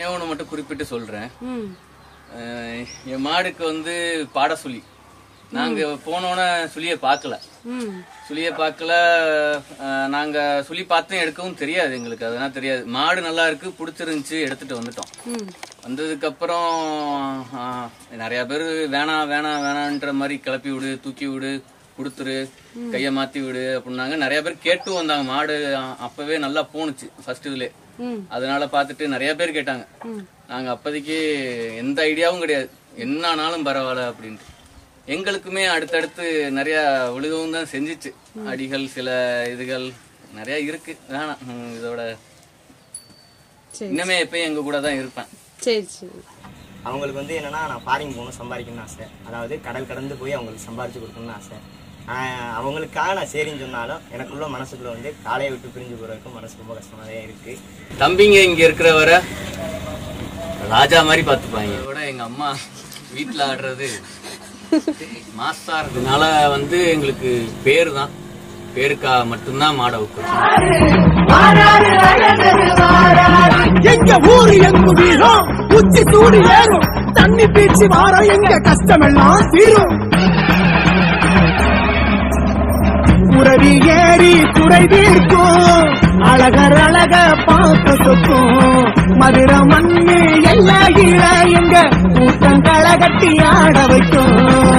ஒன்று மட்டும் குறிப்பிட்டு சொல்றேன் ம் அஹ் என் மாடுக்கு வந்து பாட சுழி நாங்க போனோன்னே சுழியை பார்க்கல ம் சுழியை பார்க்கல அஹ் நாங்க சுழி பார்த்தும் எடுக்கவும் தெரியாது எங்களுக்கு அதெல்லாம் தெரியாது மாடு நல்லா இருக்கு பிடிச்சிருந்துச்சு எடுத்துட்டு வந்துட்டோம் ம் வந்ததுக்கு அப்புறம் ஆஹ், நிறைய பேர் வேணாம் வேணாம் வேணான்ற மாதிரி கிளப்பி விடு தூக்கி விடு கொடுத்துரு கைய மாத்தி விடு அப்படின்னாங்க நிறைய பேர் கேட்டும் வந்தாங்க மாடு அ- அப்பவே நல்லா போணுச்சு ஃபர்ஸ்ட் இதுல ம் அதனால பார்த்துட்டு நிறைய பேர் கேட்டாங்க நாங்க அப்போதைக்கு எந்த ஐடியாவும் கிடையாது என்ன ஆனாலும் பரவாயில்ல அப்படின்ட்டு எங்களுக்குமே அடுத்தடுத்து நிறைய ஒழுகவும் தான் செஞ்சுச்சு அடிகள் சில இதுகள் நிறைய இருக்கு வேணாம் ம், இதோட சரி இன்னுமே எப்பயும் எங்க கூட தான் இருப்பேன் சரி சரி அவங்களுக்கு வந்து என்னன்னா நான் ஃபாரின் போகணும் சம்பாதிக்கணும்னு ஆசை அதாவது கடல் கடந்து போய் அவங்களுக்கு சம்பாரிச்சு கொடுக்கணும்னு ஆசை ஆஹ் அவங்களுக்காக நான் சரின்னு சொன்னாலும் எனக்குள்ள மனசுக்குள்ள வந்து காலையை விட்டு பிரிஞ்சு போறதுக்கு மனசு ரொம்ப கஷ்டமாவே இருக்கு தம்பிங்க இங்க இருக்கிற வர ராஜா மாதிரி பாத்துப்பாங்க விட எங்க அம்மா வீட்டுல ஆடுறது மாசா இருக்கிறதுனால வந்து எங்களுக்கு பேரு தான் பேருக்கா மட்டும்தான் மாடை வைக்கிறோம் எங்க ஊரு எங்க வீரம் உச்சி சூடு ஏறும் தண்ணி பீச்சி வார எங்க கஷ்டமெல்லாம் தீரும் உறவி ஏறி குறை தீர்க்கும் அழகர் அழக பார்க்க சொக்கும் மதுரை மண்ணு எல்லா ஈழ எங்க கூட்டம் கட்டி ஆட வைக்கும்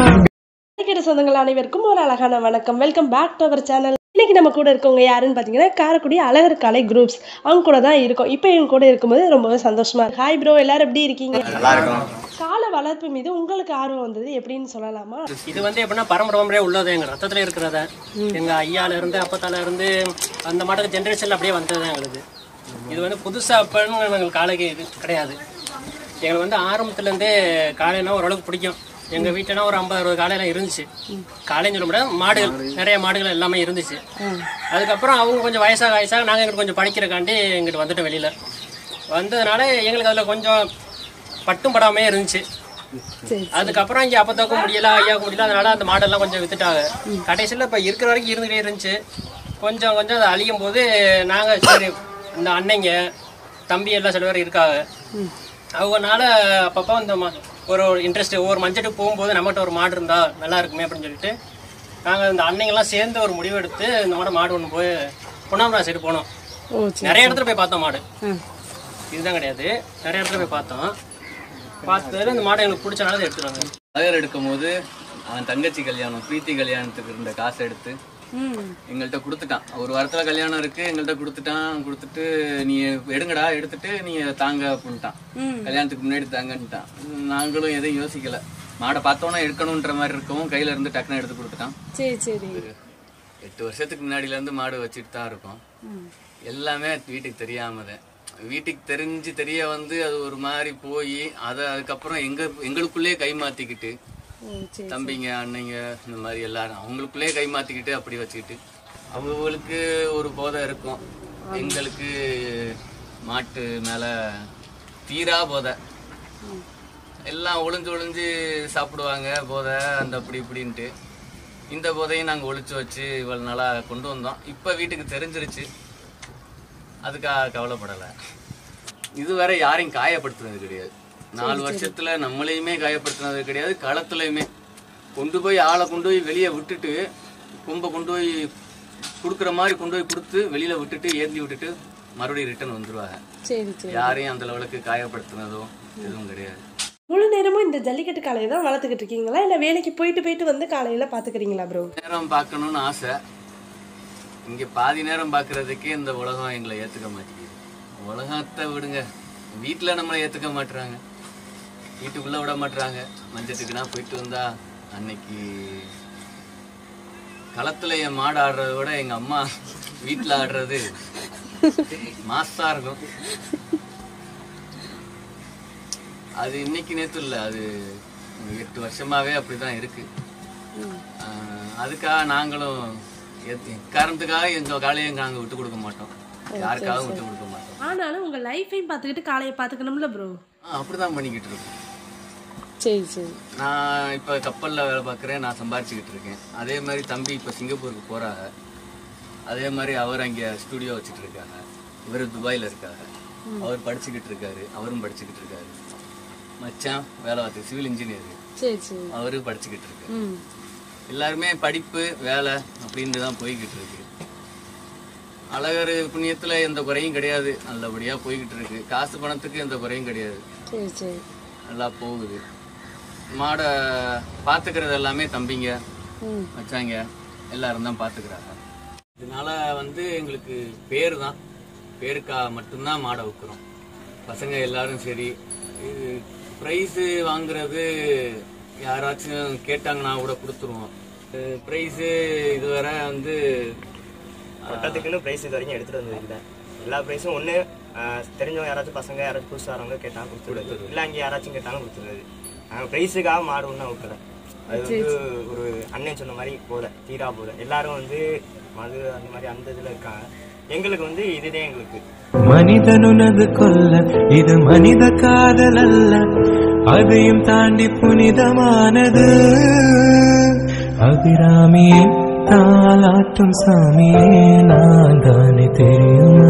கேட்ட சொந்தங்கள் அனைவருக்கும் ஒரு அழகான வணக்கம் welcome back to our channel இன்னைக்கு நம்ம கூட இருக்கவங்க யாருன்னு பார்த்தீங்கன்னா காரக்குடி அழகர் கலை குரூப்ஸ் அவங்க கூட தான் இருக்கோம் இப்போ எங்க கூட இருக்கும்போது ரொம்பவே சந்தோஷமா இருக்கு ஹாய் ப்ரோ எல்லாரும் எப்படி இருக்கீங்க நல்லா இருக்கும் கால வளர்ப்பு மீது உங்களுக்கு ஆர்வம் வந்தது எப்படின்னு சொல்லலாமா இது வந்து எப்படின்னா பரம்பரை உள்ளது எங்க ரத்தத்துல இருக்கிறத எங்க ஐயால இருந்து அப்பத்தால இருந்து அந்த மாட்டுக்கு ஜென்ரேஷன்ல அப்படியே வந்தது எங்களுக்கு இது வந்து புதுசா அப்பன்னு எங்களுக்கு காலைக்கு இது கிடையாது எங்களுக்கு வந்து ஆரம்பத்துல இருந்தே காளைனா ஓரளவுக்கு பிடிக்கும் எங்க வீட்டுனா ஒரு ஐம்பது அறுபது காலையெல்லாம் இருந்துச்சு காலைன்னு சொல்ல முடியாது மாடுகள் நிறைய மாடுகள் எல்லாமே இருந்துச்சு அதுக்கப்புறம் அவங்க கொஞ்சம் வயசாக வயசாக நாங்கள் எங்களுக்கு கொஞ்சம் படிக்கிறக்காண்டி எங்கிட்ட வந்துட்டோம் வெளியில வந்ததுனால எங்களுக்கு அதில் கொஞ்சம் பட்டும் படாமே இருந்துச்சு சரி அதுக்கப்புறம் இங்க அப்பத்தாக்கும் முடியல ஐயாவுக்கு முடியல அதனால அந்த மாடெல்லாம் கொஞ்சம் வித்துட்டாங்க கடைசியில் இப்போ இருக்கிற வரைக்கும் இருந்துகிட்டே இருந்துச்சு கொஞ்சம் கொஞ்சம் அது அழியும் போது நாங்கள் சரி இந்த அன்னைங்க தம்பி எல்லாம் சில பேர் இருக்காங்க அவங்கனால அப்பப்போ இந்த ம- ஒரு இன்ட்ரெஸ்ட் ஒவ்வொரு மஞ்சட்டுக்கு போகும்போது நம்மகிட்ட ஒரு மாடு இருந்தா நல்லா இருக்குமே அப்படின்னு சொல்லிட்டு நாங்கள் இந்த அன்னைங்கெல்லாம் சேர்ந்து ஒரு முடிவு எடுத்து இந்த மாடு மாடு ஒன்று போய் பொன்னாமரா சைடு போனோம் ஓ சரி நிறைய இடத்துல போய் பார்த்தோம் மாடு ம். இதுதான் கிடையாது நிறைய இடத்துல போய் பார்த்தோம் பார்த்ததுல இந்த மாடு எங்களுக்கு பிடிச்சனால அதை எடுத்துட்டு வந்தோம் அழகர் எடுக்கும் போது அவன் தங்கச்சி கல்யாணம் பிரீத்தி கல்யாணத்துக்கு இருந்த காசை எடுத்து ம் எங்கள்கிட்ட கொடுத்துட்டான் ஒரு வாரத்துல கல்யாணம் இருக்கு எங்கள்கிட்ட கொடுத்துட்டான் கொடுத்துட்டு நீ எடுங்கடா எடுத்துட்டு நீ தாங்க அப்படின்ட்டான் கல்யாணத்துக்கு முன்னாடி தாங்கன்ட்டான் நாங்களும் எதையும் யோசிக்கல மாடை பார்த்தோன்னா எடுக்கணுன்ற மாதிரி இருக்கவும் கையில இருந்து டக்குன்னு எடுத்து கொடுத்துட்டான் சரி சரி எட்டு வருஷத்துக்கு முன்னாடில இருந்து மாடு வச்சுட்டு தான் இருக்கோம் எல்லாமே வீட்டுக்கு தெரியாம தான் வீட்டுக்கு தெரிஞ்சு தெரிய வந்து அது ஒரு மாதிரி போய் அதை அதுக்கப்புறம் எங்க எங்களுக்குள்ளேயே கை மாத்திக்கிட்டு ஓ சரி தம்பிங்க அண்ணங்க இந்த மாதிரி எல்லாரும் அவங்களுக்குள்ளே கை மாத்திக்கிட்டு அப்படி வச்சுக்கிட்டு அவங்களுக்கு ஒரு போதை இருக்கும் எங்களுக்கு மாட்டு மேல தீரா போதை எல்லாம் ஒளிஞ்சு ஒளிஞ்சு சாப்பிடுவாங்க போதை அந்த அப்படி இப்படின்ட்டு இந்த போதையும் நாங்கள் ஒளிச்சு வச்சு இவ்வளவு நாளா கொண்டு வந்தோம் இப்போ வீட்டுக்கு தெரிஞ்சிருச்சு அதுக்காக கவலைப்படலை இதுவரை யாரையும் காயப்படுத்துனது கிடையாது நாலு வருஷத்துல நம்மளையுமே காயப்படுத்துனது கிடையாது களத்துலயுமே கொண்டு போய் ஆளை கொண்டு போய் வெளியே விட்டுட்டு கொம்பை கொண்டு போய் கொடுக்குற மாதிரி கொண்டு போய் கொடுத்து வெளியில விட்டுட்டு ஏந்தி விட்டுட்டு மறுபடியும் ரிட்டர்ன் வந்துருவாங்க சரி சரி யாரையும் அந்த லெவலுக்கு காயப்படுத்துனதோ எதுவும் கிடையாது முழு நேரமும் இந்த ஜல்லிக்கட்டு காளையை தான் வளர்த்துக்கிட்டு இருக்கீங்களா இல்லை வேலைக்கு போயிட்டு போயிட்டு வந்து காலையில பார்த்துக்கிறீங்களா ப்ரோ நேரம் பார்க்கணும்னு ஆசை இங்க பாதி நேரம் பார்க்கறதுக்கே இந்த உலகம் எங்களை ஏத்துக்க மாட்டேங்குது உலகத்தை விடுங்க வீட்டுல நம்மளை ஏத்துக்க மாட்டுறாங்க வீட்டுக்குள்ள விட மாட்டுறாங்க மஞ்சத்துக்குனா போயிட்டு வந்தா அன்னைக்கு களத்துல என் மாடு ஆடுறத விட எங்க அம்மா வீட்டுல ஆடுறது மாசா இருக்கும் அது இன்னைக்கு நேத்து இல்ல அது எட்டு வருஷமாவே அப்படிதான் இருக்கு ஆஹ் அதுக்காக நாங்களும் எத்- காரணத்துக்காக எங்க காலையை நாங்க விட்டு கொடுக்க மாட்டோம் யாருக்காகவும் விட்டு கொடுக்க மாட்டோம் ஆனாலும் உங்க லைஃபையும் பார்த்துக்கிட்டு காளையை பார்த்துக்கணும்ல ப்ரோ ஆஹ் அப்படிதான் பண்ணிக்கிட்டு இருக்கோம் சரி சரி நான் இப்ப கப்பல்ல வேலை பார்க்குறேன் நான் சம்பாரிச்சுக்கிட்டு இருக்கேன் அதே மாதிரி தம்பி இப்ப சிங்கப்பூருக்கு போறாங்க அதே மாதிரி அவர் அங்க ஸ்டுடியோ வச்சுட்டு இருக்காங்க இவர் துபாயில இருக்காங்க அவர் படிச்சுக்கிட்டு இருக்காரு அவரும் படிச்சுக்கிட்டு இருக்காரு மச்சான் வேலை பார்த்து சிவில் இன்ஜினியர் சரி சரி அவரு படிச்சுக்கிட்டு இருக்காரு ம் எல்லாருமே படிப்பு வேலை அப்படின்னு தான் போய்கிட்டு இருக்கு அழகர் புண்ணியத்துல எந்த குறையும் கிடையாது நல்லபடியா போய்கிட்டு இருக்கு காசு பணத்துக்கு எந்த குறையும் கிடையாது சரி சரி நல்லா போகுது மாடை பார்த்துக்கிறது எல்லாமே தம்பிங்க ம் வச்சாங்க எல்லாரும் தான் பார்த்துக்கிறாங்க இதனால வந்து எங்களுக்கு பேர் தான் பேருக்கா மட்டும்தான் மாடை வைக்கிறோம் பசங்க எல்லாரும் சரி இது ப்ரைஸு வாங்குறது யாராச்சும் கேட்டாங்கன்னா கூட கொடுத்துருவோம் ப்ரைஸு இதுவரை வந்து பட்டத்துக்குன்னு ப்ரைஸ் இது வரைக்கும் எடுத்துட்டு வந்தது இல்லை எல்லா ப்ரைஸும் ஒன்று தெரிஞ்சவங்க யாராச்சும் பசங்க யாராச்சும் புதுசாக வரவங்க கேட்டாலும் கொடுத்துருது இல்லை அங்கே யாராச்சும் கேட்டாலும் கொடுத்துருது நாங்கள் ப்ரைஸுக்காக மாடு ஒன்றும் வைக்கல அது வந்து ஒரு அண்ணன் சொன்ன மாதிரி போத தீரா போத எல்லாரும் வந்து மது அந்த மாதிரி அந்த இதில் இருக்காங்க எங்களுக்கு வந்து இதுதான் எங்களுக்கு மனிதனுனது கொல்ல இது மனித காதல் அல்ல அதையும் தாண்டி புனிதமானது அபிராமியே தாலாட்டும் சாமியே நான் தானே தெரியுமா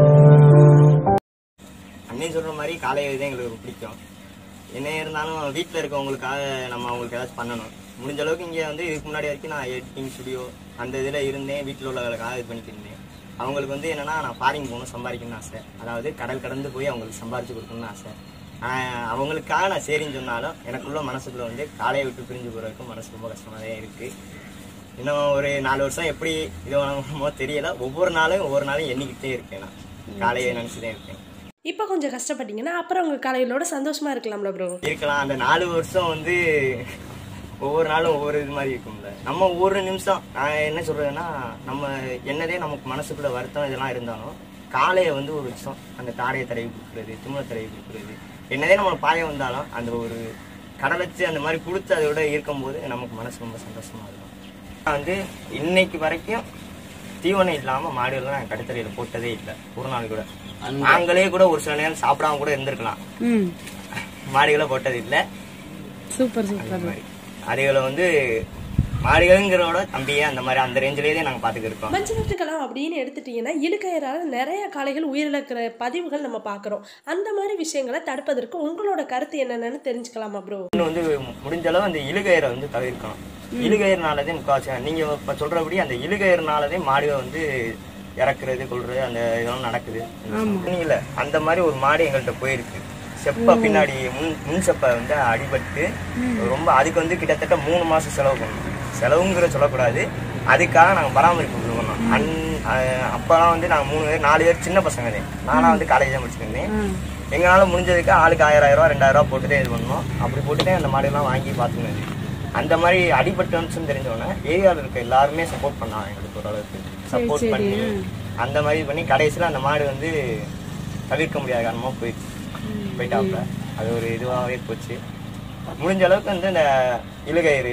அண்ணன் சொல்ற மாதிரி காலை தான் எங்களுக்கு ரொம்ப பிடிக்கும் என்ன இருந்தாலும் வீட்டில் இருக்கவங்களுக்காக நம்ம அவங்களுக்கு ஏதாச்சும் பண்ணணும் முடிஞ்ச அளவுக்கு இங்கே வந்து இதுக்கு முன்னாடி வரைக்கும் நான் எடிட்டிங் ஸ்டுடியோ அந்த இதில் இருந்தேன் வீட்டில் உள்ளவங்களுக்காக இது பண்ணிட்டு இருந்தேன் அவங்களுக்கு வந்து என்னன்னா நான் ஃபாரின் போகணும் சம்பாதிக்கணும்னு ஆசை அதாவது கடல் கடந்து போய் அவங்களுக்கு சம்பாரிச்சு கொடுக்கணும்னு ஆசை ஆஹ் அவங்களுக்காக நான் சரின்னு சொன்னாலும் எனக்குள்ள மனசுக்குள்ள வந்து காலையை விட்டு பிரிஞ்சு போகிறதுக்கு மனசு ரொம்ப கஷ்டமாகவே இருக்குது இன்னும் ஒரு நாலு வருஷம் எப்படி இது பண்ணுமோ தெரியல ஒவ்வொரு நாளும் ஒவ்வொரு நாளும் எண்ணிக்கிட்டே இருக்கேன் நான் காலையை நினச்சிட்டே இருக்கேன் இப்போ கொஞ்சம் கஷ்டப்பட்டீங்கன்னா அப்புறம் உங்க காலையிலோட சந்தோஷமா இருக்கலாம்ல ப்ரோ இருக்கலாம் அந்த நாலு வருஷம் வந்து ஒவ்வொரு நாளும் ஒவ்வொரு இது மாதிரி இருக்கும்ல நம்ம ஒவ்வொரு நிமிஷம் நான் என்ன சொல்றேன்னா நம்ம என்னதே நமக்கு மனசுக்குள்ள வருத்தம் இதெல்லாம் இருந்தாலும் காலையை வந்து ஒரு விஷயம் அந்த தாடையை தடவி கொடுக்குறது திமுறை தடவி கொடுக்குறது என்னதே நம்ம பாயம் வந்தாலும் அந்த ஒரு கடலைச்சு அந்த மாதிரி கொடுத்து அதோட இருக்கும்போது நமக்கு மனசு ரொம்ப சந்தோஷமா இருக்கும் நான் வந்து இன்னைக்கு வரைக்கும் தீவனம் இல்லாம மாடுகள்லாம் நான் கடைத்தறையில போட்டதே இல்லை ஒரு நாள் கூட நாங்களே கூட ஒரு சில நேரம் சாப்பிடாம கூட இருந்திருக்கலாம் ம் மாடுகளை போட்டது இல்லை சூப்பர் அந்த மாதிரி மாடுகளை வந்து மாடுகள்ங்கிறோட தம்பியே அந்த மாதிரி அந்த ரேஞ்சிலேயே தான் நாங்கள் பார்த்துக்கிட்டு இருக்கோம் மஞ்சனத்துக்கெல்லாம் அப்படின்னு எடுத்துட்டீங்கன்னா இழுக்கயிறால நிறைய காளைகள் உயிரிழக்கிற பதிவுகள் நம்ம பார்க்குறோம் அந்த மாதிரி விஷயங்களை தடுப்பதற்கு உங்களோட கருத்து என்னென்னு தெரிஞ்சுக்கலாமா ப்ரோ இன்னும் வந்து முடிஞ்ச அளவு அந்த இழுகயிறை வந்து தவிர்க்கணும் இழுகயிறுனாலதே முக்கால்வாசி நீங்க இப்ப சொல்றபடி அந்த இழுகயிறுனாலதே மாடுகள் வந்து இறக்குறது கொள்றது அந்த இதெல்லாம் நடக்குது இல்ல அந்த மாதிரி ஒரு மாடு எங்கள்கிட்ட போயிருக்கு செப்ப பின்னாடி முன் முன் செப்ப வந்து அடிபட்டு ரொம்ப அதுக்கு வந்து கிட்டத்தட்ட மூணு மாசம் செலவு பண்ணணும் செலவுங்கிற சொல்லக்கூடாது அதுக்காக நாங்கள் பராமரிப்பு கொடுக்கணும் அன் அஹ் அப்பெல்லாம் வந்து நாங்கள் மூணு பேர் நாலு பேர் சின்ன பசங்க தான் நானும் வந்து காலேஜ் தான் முடிச்சிருந்தேன் எங்களால முடிஞ்சதுக்கு ஆளுக்கு ஆயிரம் ஆயிரம் ரூபா ரெண்டாயிரம் ரூபா போட்டுதான் இது பண்ணோம் அப்படி போட்டுதான் அந்த மாடுலாம் வாங்கி பார்த்துனது அந்த மாதிரி அடிபட்டுன்னு தெரிஞ்சவொடனே ஏரியாவில் இருக்க எல்லாருமே சப்போர்ட் பண்ணாங்க எங்களுக்கு ஓரளவுக்கு சப்போர்ட் பண்ணி அந்த மாதிரி பண்ணி கடைசியில் அந்த மாடு வந்து தவிர்க்க முடியாத காரணமாக போயிடுச்சு போயிட்டாப்புல அது ஒரு இதுவாகவே போச்சு முடிஞ்ச அளவுக்கு வந்து இந்த இழுகயிறு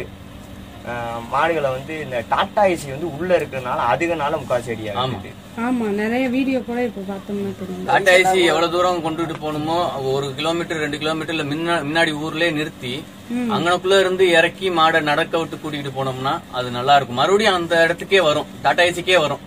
ஆஹ், மாடுகளை வந்து இந்த டாட்டா ஏசி வந்து உள்ள இருக்கிறதுனால அதுகனால முக்கால் செடியா இருக்குது ஆமா நிறைய வீடியோ கூட இப்ப பார்த்தோம்னா தெரியும் டாடா ஏசி எவ்வளவு தூரம் கொண்டுட்டு போகணுமோ ஒரு கிலோமீட்டர் ரெண்டு கிலோமீட்டர்ல முன்ன- முன்னாடி ஊர்லயே நிறுத்தி அங்கனக்குள்ள இருந்து இறக்கி மாடை நடக்க விட்டு கூட்டிகிட்டு போனோம்னா அது நல்லா இருக்கும் மறுபடியும் அந்த இடத்துக்கே வரும் டாடா ஏசிக்கே வரும்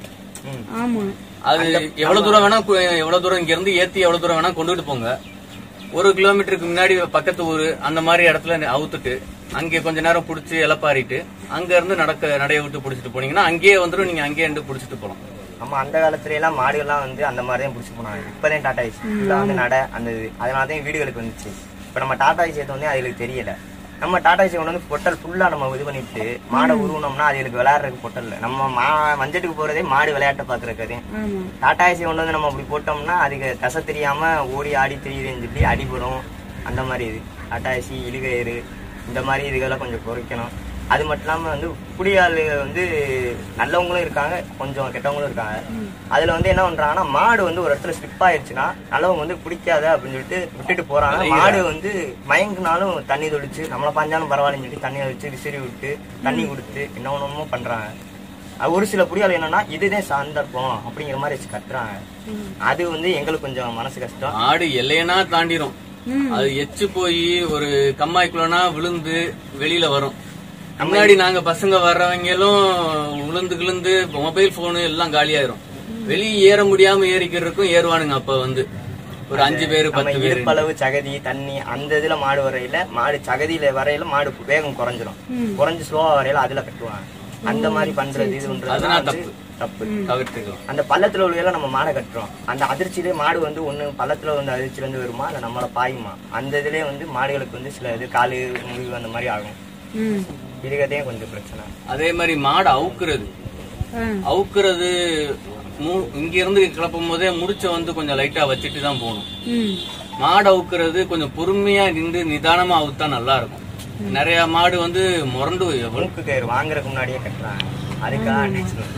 ஆமா அது எவ்வளவு தூரம் வேணா கு- எவ்வளவு தூரம் இங்க இருந்து ஏத்தி எவ்வளவு தூரம் வேணா கொண்டுட்டு போங்க ஒரு கிலோமீட்டருக்கு முன்னாடி பக்கத்து ஊரு அந்த மாதிரி இடத்துல அவுத்துட்டு அங்கே கொஞ்ச நேரம் புடிச்சு இலப்பாரிட்டு அங்க இருந்து நடக்க நடைய விட்டு புடிச்சிட்டு போனீங்கன்னா அங்கேயே வந்துடும் நீங்க அங்கேயே இருந்து புடிச்சிட்டு போலாம் நம்ம அந்த காலத்துல எல்லாம் மாடுகள்லாம் வந்து அந்த மாதிரி தான் பிடிச்சி போனாங்க இப்பதான் டாடா ஏசி இப்ப வந்து நட அந்த இது அதனால தான் வீடுகளுக்கு வந்துச்சு இப்ப நம்ம டாடா ஏசி எடுத்து வந்து அதுகளுக்கு தெரியல நம்ம டாடா ஏசி கொண்டு வந்து பொட்டல் ஃபுல்லா நம்ம இது பண்ணிட்டு மாடை உருவனோம்னா அதுகளுக்கு விளையாடுறதுக்கு பொட்டல் இல்ல நம்ம மா மஞ்சட்டுக்கு போறதே மாடு விளையாட்ட பாக்குறதுக்கு ஆமா டாடா ஏசி கொண்டு வந்து நம்ம அப்படி போட்டோம்னா அதுக்கு தசை தெரியாம ஓடி ஆடி திரியுதுன்னு சொல்லி அடிபடும் அந்த மாதிரி இது டாடா ஏசி இழுகயிறு இந்த மாதிரி இதுகளை கொஞ்சம் குறைக்கணும் அது மட்டும் இல்லாம வந்து குடியாள் வந்து நல்லவங்களும் இருக்காங்க கொஞ்சம் கெட்டவங்களும் இருக்காங்க அதுல வந்து என்ன பண்றாங்கன்னா மாடு வந்து ஒரு இடத்துல ஸ்லிப் ஆயிடுச்சுன்னா நல்லவங்க வந்து பிடிக்காத அப்படின்னு சொல்லிட்டு விட்டுட்டு போறாங்க மாடு வந்து மயங்கினாலும் தண்ணி தொளிச்சு நம்மள பாஞ்சாலும் பரவாயில்லன்னு சொல்லி தண்ணி வச்சு விசிறி விட்டு தண்ணி கொடுத்து என்ன ஒண்ணுமோ பண்றாங்க அது ஒரு சில புரியாத என்னன்னா இதுதான் சந்தர்ப்பம் அப்படிங்கிற மாதிரி வச்சு கட்டுறாங்க அது வந்து எங்களுக்கு கொஞ்சம் மனசு கஷ்டம் ஆடு எல்லையனா தாண்டிரும் அது எச்சு போய் ஒரு கம்மாய்க்குள்ளனா விழுந்து வெளியில வரும் முன்னாடி நாங்க பசங்க வர்றவங்களும் விழுந்து கிழுந்து மொபைல் போனு எல்லாம் காலியாயிரும் வெளியே ஏற முடியாம ஏறிக்கிறதுக்கும் ஏறுவானுங்க அப்ப வந்து ஒரு அஞ்சு பேரு நம்ம பத்து பேரு இடுப்பளவு சகதி தண்ணி அந்த இதுல மாடு வரையில மாடு சகதியில வரையில மாடு வேகம் குறைஞ்சிரும் குறைஞ்சு ஸ்லோவா வரையில அதுல கட்டுவாங்க அந்த மாதிரி பண்றது இது அதெல்லாம் பண்றது தப்பு. தப்பு தவிர்த்துக்கலாம் அந்த பள்ளத்துல உள்ள நம்ம மாடை கட்டுறோம் அந்த அதிர்ச்சியிலே மாடு வந்து ஒண்ணு பள்ளத்துல வந்து அதிர்ச்சியில இருந்து வருமா இல்ல நம்மள பாயுமா அந்த இதுலயே வந்து மாடுகளுக்கு வந்து சில இது காலு முறிவு அந்த மாதிரி ஆகும் ம் இருக்கிறதே கொஞ்சம் பிரச்சனை அதே மாதிரி மாடு அவுக்குறது ஆ அவுக்குறது மு- இங்க இருந்து கிளப்பும் போதே முடிச்ச வந்து கொஞ்சம் லைட்டா வச்சுட்டு தான் போகணும் ம் மாடு அவுக்குறது கொஞ்சம் பொறுமையா நின்று நிதானமா அவுத்தா நல்லா இருக்கும் நிறைய மாடு வந்து முரண்டு எவ்வளவு மூக்கு கயிறு வாங்குறதுக்கு முன்னாடியே கட்டுறாங்க அதுக்காக அடிச்சிடும்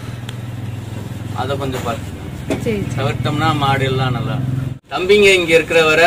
அதை கொஞ்சம் பார்த்து சரி தவிர்த்தோம்னா மாடு எல்லாம் நல்லா தம்பிங்க இங்க இருக்கிற வரை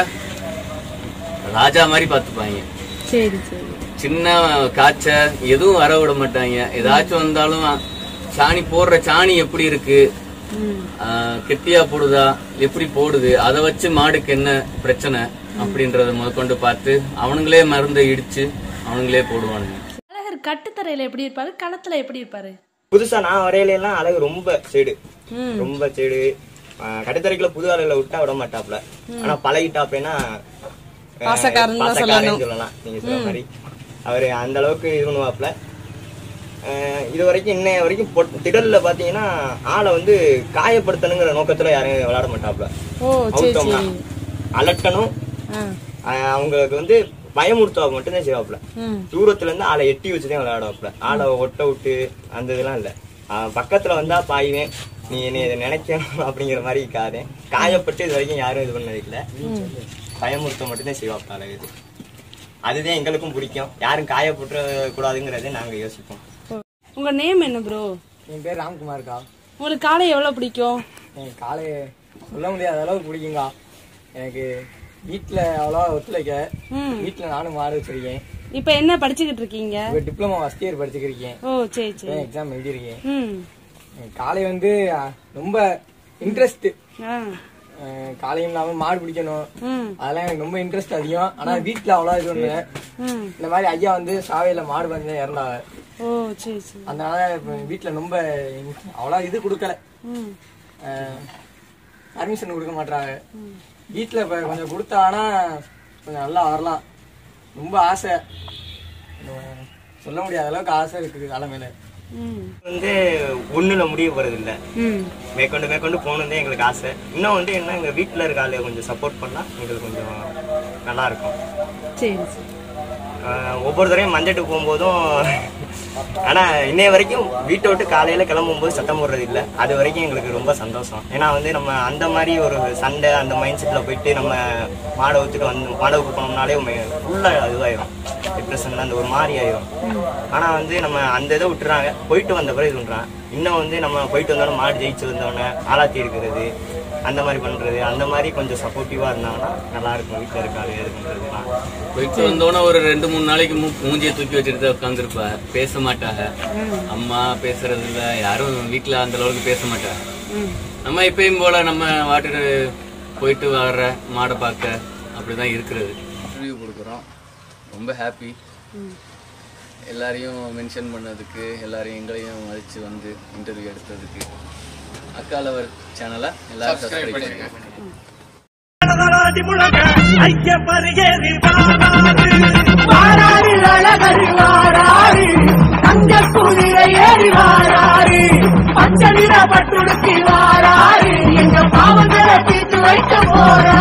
ராஜா மாதிரி பாத்துப்பாங்க சரி சரி சின்ன காய்ச்ச எதுவும் வர விட மாட்டாங்க ஏதாச்சும் வந்தாலும் சாணி போடுற சாணி எப்படி இருக்கு ம் ஆஹ் கெட்டியா போடுதா எப்படி போடுது அதை வச்சு மாடுக்கு என்ன பிரச்சனை அப்படின்றத முதற்கொண்டு பார்த்து அவனுங்களே மருந்தை இடிச்சு அவனுங்களே போடுவானுங்க அழகர் கட்டுத்தரையில எப்படி இருப்பாரு களத்துல எப்படி இருப்பாரு புதுசா நான் வரையில எல்லாம் அழகு ரொம்ப சேடு ரொம்ப சேடு கடைத்தரைக்குள்ள புது ஆளுகளை விட்டா விட மாட்டாப்ல ஆனா பழகிட்டாப்லன்னா அஹ், பாசக்காரன்னு சொல்லலாம் நீங்க சொல்ற மாதிரி அவரு அந்த அளவுக்கு இது பண்ணுவாப்ல அஹ், இது வரைக்கும் இன்னைய வரைக்கும் பொட்- திடல்ல பாத்தீங்கன்னா ஆளை வந்து காயப்படுத்தணுங்கிற நோக்கத்துல யாரும் விளையாட மாட்டாப்ல ஓ சரி அவுத்தோம்னா சரி அலட்டணும் ஆ அஹ், அவங்களுக்கு வந்து பயமுறுத்தா மட்டும்தான் செய்வாப்ல ம் தூரத்துல இருந்து ஆளை எட்டி வச்சுதான் விளையாடுவாப்ல ஆளை ஒட்ட விட்டு அந்த இதெல்லாம் இல்ல அவன் பக்கத்துல வந்தா பாயுவேன் நீ என்ன இதை நினைக்கணும் அப்படிங்கிற மாதிரி காதேன் காயப்பட்டு இது வரைக்கும் யாரும் இது பண்ணது இல்ல பயமுறுத்த மட்டும்தான் செய்வாப்ல அழகு அதுதான் எங்களுக்கும் பிடிக்கும் யாரும் காயப்பட்டுற கூடாதுங்கிறதை நாங்க யோசிப்போம் உங்க நேம் என்ன ப்ரோ என் பேர் ராம்குமார்க்கா உங்களுக்கு காலை எவ்வளவு பிடிக்கும் எனக்கு காலை சொல்ல முடியாத அளவுக்கு பிடிக்குங்கா எனக்கு வீட்டில் அவ்வளோவா ஒத்துழைக்க ம் வீட்டில் நானும் மாடு வச்சிருக்கேன் இப்போ என்ன படிச்சுக்கிட்டு இருக்கீங்க இப்போ டிப்ளமோ ஃபஸ்ட் இயர் படிச்சுக்கிருக்கேன் ஓ சரி சரி எக்ஸாம் எழுதியிருக்கேன் ம் எனக்கு காலை வந்து அஹ், ரொம்ப இன்ட்ரெஸ்ட் ஆ காலையும் இல்லாமல் மாடு பிடிக்கணும் ம் அதெல்லாம் எனக்கு ரொம்ப இன்ட்ரெஸ்ட் அதிகம் ஆனால் வீட்டில் அவ்வளோ இது ஒன்று ம் இந்த மாதிரி ஐயா வந்து சாவையில் மாடு வந்து இறந்தாங்க ஓ சரி சரி அதனால இப்போ வீட்டில் ரொம்ப அவ்வளோ இது கொடுக்கல ம் பர்மிஷன் கொடுக்க மாட்டாங்க வீட்டில் இப்போ கொஞ்சம் கொடுத்தாங்கன்னா கொஞ்சம் நல்லா வரலாம் ரொம்ப ஆசை அஹ் சொல்ல முடியாத அளவுக்கு ஆசை இருக்குது காலை மேல ம் வந்து ஒண்ணுல முடிய போறது இல்ல ம் மேற்கொண்டு மேற்கொண்டு போகணும் எங்களுக்கு ஆசை இன்னும் வந்து என்ன எங்க வீட்டுல இருக்க ஆளு கொஞ்சம் சப்போர்ட் பண்ணா எங்களுக்கு கொஞ்சம் நல்லா இருக்கும் சரி சரி ஆஹ் ஒவ்வொரு தடவையும் மஞ்சட்டு போகும்போதும் ஆனா இன்னைய வரைக்கும் வீட்டை விட்டு காலையில கிளம்பும் போது சத்தம் போடுறது இல்ல அது வரைக்கும் எங்களுக்கு ரொம்ப சந்தோஷம் ஏன்னா வந்து நம்ம அந்த மாதிரி ஒரு சண்டை அந்த மைண்ட் செட்ல போயிட்டு நம்ம மாடை ஊத்துட்டு வந்து மாடை ஊக்கு போனோம்னாலே ஃபுல்லா இதுவாயிரும் டிப்ரெஷன்ல அந்த ஒரு மாதிரி ஆயிரும் ஆனா வந்து நம்ம அந்த இதை விட்டுறாங்க போயிட்டு வந்த பிறகு இது பண்றாங்க இன்னும் வந்து நம்ம போயிட்டு வந்தாலும் மாடு ஜெயிச்சு வந்தோடனே ஆளாத்தி இருக்கிறது அந்த மாதிரி பண்றது அந்த மாதிரி கொஞ்சம் சப்போர்ட்டிவா இருந்தாங்கன்னா நல்லா இருக்கும் வீட்டுல இருக்காது இது பண்றதுலாம் போயிட்டு வந்தோன்னே ஒரு ரெண்டு மூணு நாளைக்கு மூ- மூஞ்சியை தூக்கி வச்சுட்டு உட்காந்துருப்ப பேச மாட்டாங்க அம்மா பேசுறது இல்ல யாரும் வீட்டுல அந்த அளவுக்கு பேச மாட்டாங்க நம்ம எப்பயும் போல நம்ம வாட்டு போயிட்டு வர்ற மாடை பார்க்க அப்படிதான் இருக்கிறது ரிவ்யூ கொடுக்குறோம் ரொம்ப ஹாப்பி எல்லாரையும் மென்ஷன் பண்ணதுக்கு எல்லாரையும் எங்களையும் மதிச்சு வந்து இன்டர்வியூ எடுத்ததுக்கு அக்காலவர் சேனலை எல்லாரும் சப்ஸ்கிரைப் பண்ணுங்க வாராரு அழகரு வாராரு தங்க குதிரை ஏறி வாராரு பச்சை நிற பட்டுடுத்தி வாராரு எங்க பாவங்களை தீர்த்து வைக்க போற